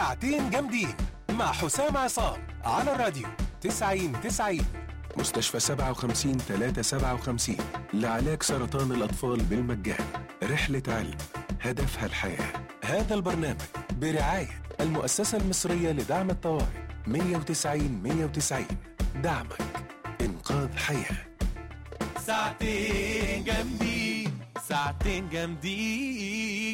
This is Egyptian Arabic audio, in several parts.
ساعتين جامدين مع حسام عصام على الراديو 90 90 مستشفى 57 357 لعلاج سرطان الأطفال بالمجان رحلة علم هدفها الحياة هذا البرنامج برعاية المؤسسة المصرية لدعم الطوارئ 190 190 دعمك إنقاذ حياة ساعتين جامدين ساعتين جامدين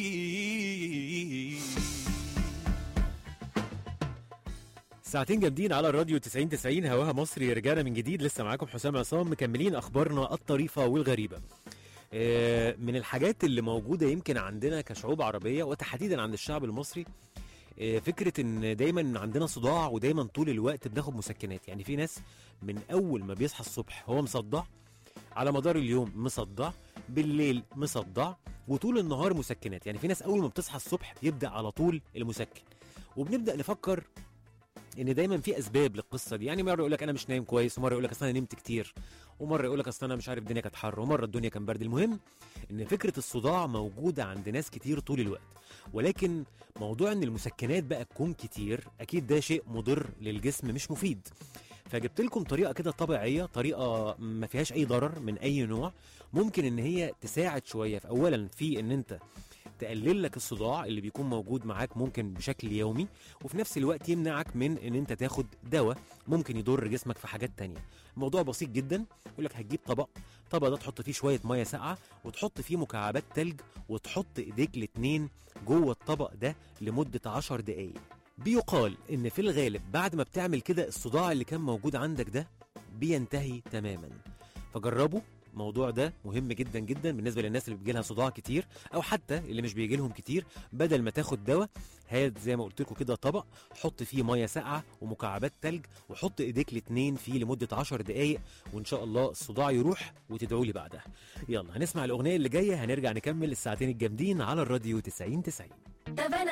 ساعتين جامدين على الراديو 90 90 هواها مصري رجعنا من جديد لسه معاكم حسام عصام مكملين اخبارنا الطريفه والغريبه آه، من الحاجات اللي موجوده يمكن عندنا كشعوب عربيه وتحديدا عند الشعب المصري آه، فكره ان دايما عندنا صداع ودايما طول الوقت بناخد مسكنات يعني في ناس من اول ما بيصحى الصبح هو مصدع على مدار اليوم مصدع بالليل مصدع وطول النهار مسكنات يعني في ناس اول ما بتصحى الصبح يبدا على طول المسكن وبنبدا نفكر ان دايما في اسباب للقصه دي يعني مره يقول لك انا مش نايم كويس ومره يقول لك اصل انا نمت كتير ومره يقول لك اصل انا مش عارف الدنيا كانت حر ومره الدنيا كان برد المهم ان فكره الصداع موجوده عند ناس كتير طول الوقت ولكن موضوع ان المسكنات بقى تكون كتير اكيد ده شيء مضر للجسم مش مفيد فجبت لكم طريقه كده طبيعيه طريقه ما فيهاش اي ضرر من اي نوع ممكن ان هي تساعد شويه في اولا في ان انت تقلل لك الصداع اللي بيكون موجود معاك ممكن بشكل يومي وفي نفس الوقت يمنعك من ان انت تاخد دواء ممكن يضر جسمك في حاجات تانية الموضوع بسيط جدا يقول لك هتجيب طبق الطبق ده تحط فيه شويه ميه ساقعه وتحط فيه مكعبات تلج وتحط ايديك الاتنين جوه الطبق ده لمده 10 دقايق بيقال ان في الغالب بعد ما بتعمل كده الصداع اللي كان موجود عندك ده بينتهي تماما فجربوا الموضوع ده مهم جدا جدا بالنسبه للناس اللي بيجي لها صداع كتير او حتى اللي مش بيجي لهم كتير بدل ما تاخد دواء هات زي ما قلت لكم كده طبق حط فيه ميه ساقعه ومكعبات تلج وحط ايديك الاتنين فيه لمده 10 دقائق وان شاء الله الصداع يروح وتدعوا لي بعدها يلا هنسمع الاغنيه اللي جايه هنرجع نكمل الساعتين الجامدين على الراديو 90 90